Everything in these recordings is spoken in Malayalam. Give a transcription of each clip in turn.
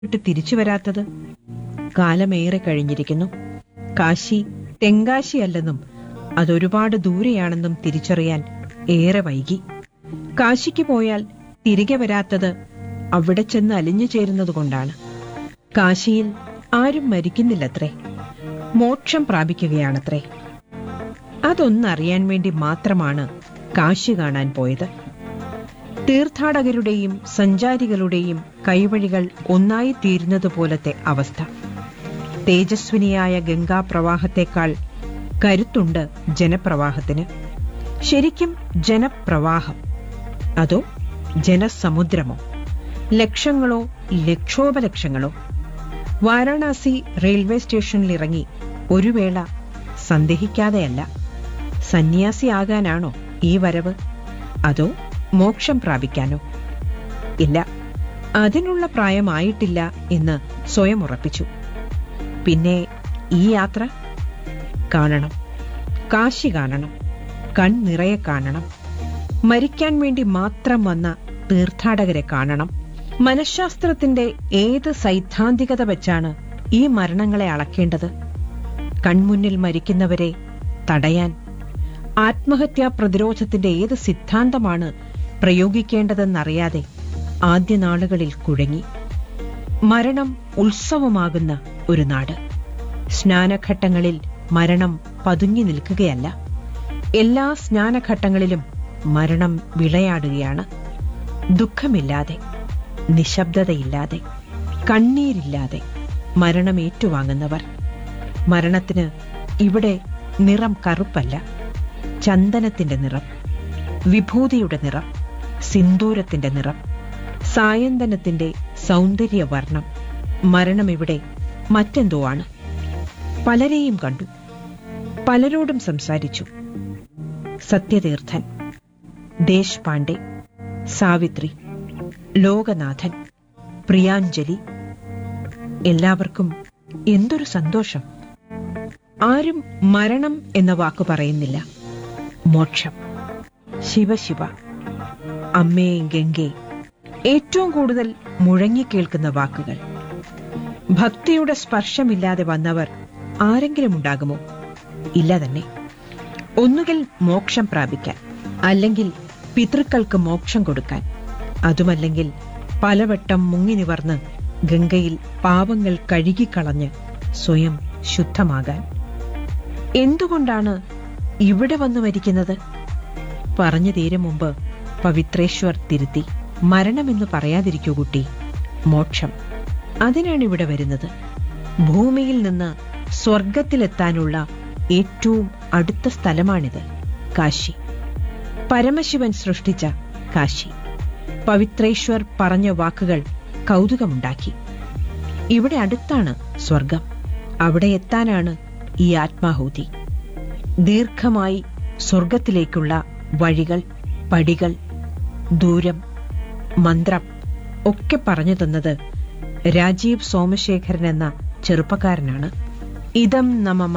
വിട്ട് തിരിച്ചു വരാത്തത് കാലമേറെ കഴിഞ്ഞിരിക്കുന്നു കാശി തെങ്കാശിയല്ലെന്നും അതൊരുപാട് ദൂരെയാണെന്നും തിരിച്ചറിയാൻ ഏറെ വൈകി കാശിക്ക് പോയാൽ തിരികെ വരാത്തത് അവിടെ ചെന്ന് അലിഞ്ഞു ചേരുന്നതുകൊണ്ടാണ് കാശിയിൽ ആരും മരിക്കുന്നില്ലത്രേ മോക്ഷം പ്രാപിക്കുകയാണത്രേ അതൊന്നറിയാൻ വേണ്ടി മാത്രമാണ് കാശി കാണാൻ പോയത് തീർത്ഥാടകരുടെയും സഞ്ചാരികളുടെയും കൈവഴികൾ ഒന്നായി തീരുന്നത് പോലത്തെ അവസ്ഥ തേജസ്വിനിയായ ഗംഗാപ്രവാഹത്തെക്കാൾ കരുത്തുണ്ട് ജനപ്രവാഹത്തിന് ശരിക്കും ജനപ്രവാഹം അതോ ജനസമുദ്രമോ ലക്ഷങ്ങളോ ലക്ഷോപലക്ഷങ്ങളോ വാരാണസി റെയിൽവേ സ്റ്റേഷനിൽ ഇറങ്ങി ഒരു വേള സന്ദേഹിക്കാതെയല്ല സന്യാസിയാകാനാണോ ഈ വരവ് അതോ മോക്ഷം പ്രാപിക്കാനോ ഇല്ല അതിനുള്ള പ്രായമായിട്ടില്ല എന്ന് സ്വയം ഉറപ്പിച്ചു പിന്നെ ഈ യാത്ര കാണണം കാശി കാണണം കൺ നിറയെ കാണണം മരിക്കാൻ വേണ്ടി മാത്രം വന്ന തീർത്ഥാടകരെ കാണണം മനഃശാസ്ത്രത്തിന്റെ ഏത് സൈദ്ധാന്തികത വെച്ചാണ് ഈ മരണങ്ങളെ അളക്കേണ്ടത് കൺമുന്നിൽ മരിക്കുന്നവരെ തടയാൻ ആത്മഹത്യാ പ്രതിരോധത്തിന്റെ ഏത് സിദ്ധാന്തമാണ് പ്രയോഗിക്കേണ്ടതെന്നറിയാതെ ആദ്യ നാളുകളിൽ കുഴങ്ങി മരണം ഉത്സവമാകുന്ന ഒരു നാട് സ്നാനഘട്ടങ്ങളിൽ മരണം പതുങ്ങി നിൽക്കുകയല്ല എല്ലാ സ്നാനഘട്ടങ്ങളിലും മരണം വിളയാടുകയാണ് ദുഃഖമില്ലാതെ നിശബ്ദതയില്ലാതെ കണ്ണീരില്ലാതെ മരണം ഏറ്റുവാങ്ങുന്നവർ മരണത്തിന് ഇവിടെ നിറം കറുപ്പല്ല ചന്ദനത്തിന്റെ നിറം വിഭൂതിയുടെ നിറം സിന്ദൂരത്തിന്റെ നിറം സായന്തനത്തിന്റെ സൗന്ദര്യവർണം മരണം ഇവിടെ മറ്റെന്തോ ആണ് പലരെയും കണ്ടു പലരോടും സംസാരിച്ചു സത്യതീർത്ഥൻ ദേശ്പാണ്ഡെ സാവിത്രി ലോകനാഥൻ പ്രിയാഞ്ജലി എല്ലാവർക്കും എന്തൊരു സന്തോഷം ആരും മരണം എന്ന വാക്ക് പറയുന്നില്ല മോക്ഷം ശിവശിവ അമ്മേ ഗംഗേ ഏറ്റവും കൂടുതൽ മുഴങ്ങിക്കേൾക്കുന്ന വാക്കുകൾ ഭക്തിയുടെ സ്പർശമില്ലാതെ വന്നവർ ആരെങ്കിലും ഉണ്ടാകുമോ ഇല്ല തന്നെ ഒന്നുകിൽ മോക്ഷം പ്രാപിക്കാൻ അല്ലെങ്കിൽ പിതൃക്കൾക്ക് മോക്ഷം കൊടുക്കാൻ അതുമല്ലെങ്കിൽ പലവട്ടം മുങ്ങി നിവർന്ന് ഗംഗയിൽ പാപങ്ങൾ കഴുകിക്കളഞ്ഞ് സ്വയം ശുദ്ധമാകാൻ എന്തുകൊണ്ടാണ് ഇവിടെ വന്നു മരിക്കുന്നത് പറഞ്ഞു തീരും മുമ്പ് പവിത്രേശ്വർ തിരുത്തി മരണമെന്ന് പറയാതിരിക്കൂ കുട്ടി മോക്ഷം അതിനാണ് ഇവിടെ വരുന്നത് ഭൂമിയിൽ നിന്ന് സ്വർഗത്തിലെത്താനുള്ള ഏറ്റവും അടുത്ത സ്ഥലമാണിത് കാശി പരമശിവൻ സൃഷ്ടിച്ച കാശി പവിത്രേശ്വർ പറഞ്ഞ വാക്കുകൾ കൗതുകമുണ്ടാക്കി ഇവിടെ അടുത്താണ് സ്വർഗം അവിടെ എത്താനാണ് ഈ ആത്മാഹൂതി ദീർഘമായി സ്വർഗത്തിലേക്കുള്ള വഴികൾ പടികൾ ദൂരം മന്ത്രം ഒക്കെ പറഞ്ഞു തന്നത് രാജീവ് സോമശേഖരൻ എന്ന ചെറുപ്പക്കാരനാണ് ഇതം നമമ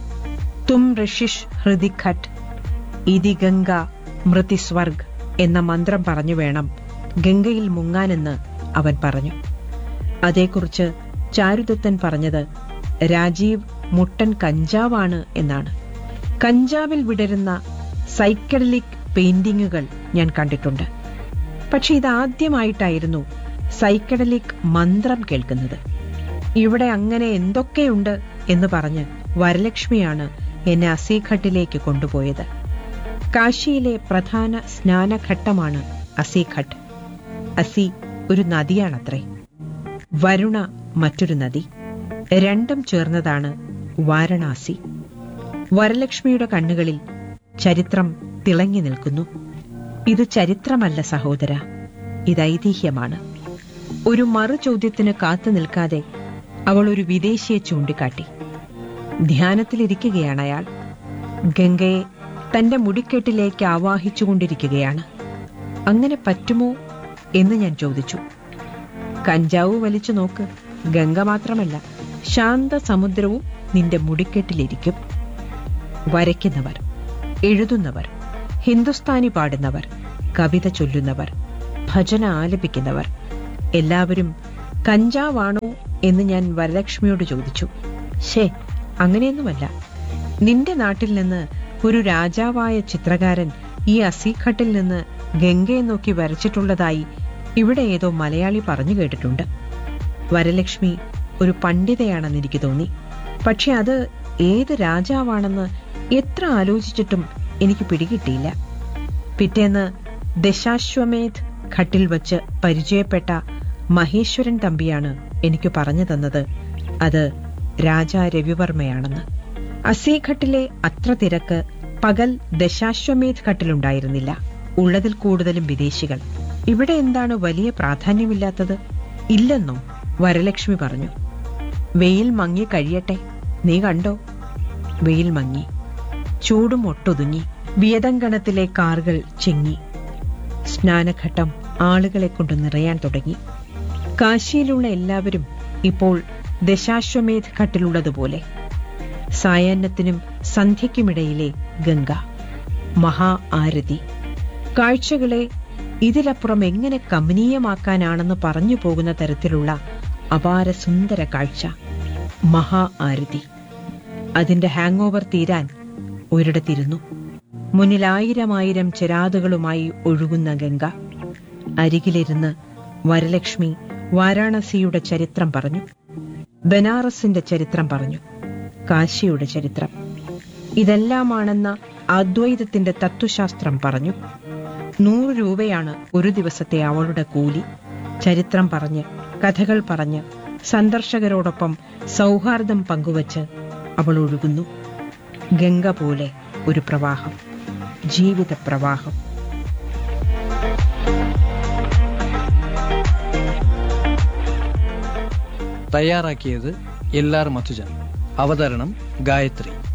തും ഋഷിഷ് ഹൃദിഖട്ട് ഇതി ഗംഗ മൃതിസ്വർഗ് എന്ന മന്ത്രം പറഞ്ഞു വേണം ഗംഗയിൽ മുങ്ങാനെന്ന് അവൻ പറഞ്ഞു അതേക്കുറിച്ച് ചാരുദത്തൻ പറഞ്ഞത് രാജീവ് മുട്ടൻ കഞ്ചാവാണ് എന്നാണ് കഞ്ചാവിൽ വിടരുന്ന സൈക്കഡലിക് പെയിന്റിങ്ങുകൾ ഞാൻ കണ്ടിട്ടുണ്ട് പക്ഷെ ഇതാദ്യമായിട്ടായിരുന്നു സൈക്കഡലിക് മന്ത്രം കേൾക്കുന്നത് ഇവിടെ അങ്ങനെ എന്തൊക്കെയുണ്ട് എന്ന് പറഞ്ഞ് വരലക്ഷ്മിയാണ് എന്നെ അസീഘട്ടിലേക്ക് കൊണ്ടുപോയത് കാശിയിലെ പ്രധാന സ്നാനഘട്ടമാണ് അസീഘട്ട് അസി ഒരു നദിയാണത്രേ വരുണ മറ്റൊരു നദി രണ്ടും ചേർന്നതാണ് വാരണാസി വരലക്ഷ്മിയുടെ കണ്ണുകളിൽ ചരിത്രം തിളങ്ങി നിൽക്കുന്നു ഇത് ചരിത്രമല്ല സഹോദര ഇത് ഐതിഹ്യമാണ് ഒരു മറു ചോദ്യത്തിന് കാത്തു നിൽക്കാതെ അവൾ ഒരു വിദേശിയെ ചൂണ്ടിക്കാട്ടി ധ്യാനത്തിലിരിക്കുകയാണ് അയാൾ ഗംഗയെ തന്റെ മുടിക്കെട്ടിലേക്ക് ആവാഹിച്ചുകൊണ്ടിരിക്കുകയാണ് അങ്ങനെ പറ്റുമോ എന്ന് ഞാൻ ചോദിച്ചു കഞ്ചാവ് വലിച്ചു നോക്ക് ഗംഗ മാത്രമല്ല ശാന്ത സമുദ്രവും നിന്റെ മുടിക്കെട്ടിലിരിക്കും വരയ്ക്കുന്നവർ എഴുതുന്നവർ ഹിന്ദുസ്ഥാനി പാടുന്നവർ കവിത ചൊല്ലുന്നവർ ഭജന ആലപിക്കുന്നവർ എല്ലാവരും കഞ്ചാവാണോ എന്ന് ഞാൻ വരലക്ഷ്മിയോട് ചോദിച്ചു ശേ അങ്ങനെയൊന്നുമല്ല നിന്റെ നാട്ടിൽ നിന്ന് ഒരു രാജാവായ ചിത്രകാരൻ ഈ അസീഘട്ടിൽ നിന്ന് ഗംഗയെ നോക്കി വരച്ചിട്ടുള്ളതായി ഇവിടെ ഏതോ മലയാളി പറഞ്ഞു കേട്ടിട്ടുണ്ട് വരലക്ഷ്മി ഒരു പണ്ഡിതയാണെന്ന് എനിക്ക് തോന്നി പക്ഷെ അത് ഏത് രാജാവാണെന്ന് എത്ര ആലോചിച്ചിട്ടും എനിക്ക് പിടികിട്ടിയില്ല പിറ്റേന്ന് ദശാശ്വമേധ് ഘട്ടിൽ വച്ച് പരിചയപ്പെട്ട മഹേശ്വരൻ തമ്പിയാണ് എനിക്ക് പറഞ്ഞു തന്നത് അത് രാജാ രവിവർമ്മയാണെന്ന് അസീഘട്ടിലെ അത്ര തിരക്ക് പകൽ ദശാശ്വമേധ് ഘട്ടിലുണ്ടായിരുന്നില്ല ഉള്ളതിൽ കൂടുതലും വിദേശികൾ ഇവിടെ എന്താണ് വലിയ പ്രാധാന്യമില്ലാത്തത് ഇല്ലെന്നോ വരലക്ഷ്മി പറഞ്ഞു വെയിൽ മങ്ങി കഴിയട്ടെ നീ കണ്ടോ വെയിൽ മങ്ങി ചൂടും ഒട്ടൊതുങ്ങി വിയതങ്കണത്തിലെ കാറുകൾ ചെങ്ങി സ്നാനഘട്ടം ആളുകളെ കൊണ്ട് നിറയാൻ തുടങ്ങി കാശിയിലുള്ള എല്ലാവരും ഇപ്പോൾ ദശാശ്വമേധ് ഘട്ടിലുള്ളതുപോലെ സായാഹ്നത്തിനും സന്ധ്യയ്ക്കുമിടയിലെ ഗംഗ മഹാ ആരതി കാഴ്ചകളെ ഇതിലപ്പുറം എങ്ങനെ കമനീയമാക്കാനാണെന്ന് പറഞ്ഞു പോകുന്ന തരത്തിലുള്ള അപാര സുന്ദര കാഴ്ച മഹാ ആരതി അതിന്റെ ഹാങ് ഓവർ തീരാൻ ഒരിടത്തിരുന്നു മുന്നിൽ ആയിരമായിരം ചിരാതുകളുമായി ഒഴുകുന്ന ഗംഗ അരികിലിരുന്ന് വരലക്ഷ്മി വാരാണസിയുടെ ചരിത്രം പറഞ്ഞു ബനാറസിന്റെ ചരിത്രം പറഞ്ഞു കാശിയുടെ ചരിത്രം ഇതെല്ലാമാണെന്ന അദ്വൈതത്തിന്റെ തത്വശാസ്ത്രം പറഞ്ഞു നൂറ് രൂപയാണ് ഒരു ദിവസത്തെ അവളുടെ കൂലി ചരിത്രം പറഞ്ഞ് കഥകൾ പറഞ്ഞ് സന്ദർശകരോടൊപ്പം സൗഹാർദ്ദം പങ്കുവച്ച് അവൾ ഒഴുകുന്നു ഗംഗ പോലെ ഒരു പ്രവാഹം ജീവിത പ്രവാഹം തയ്യാറാക്കിയത് എൽ ആർ മധുജൻ അവതരണം ഗായത്രി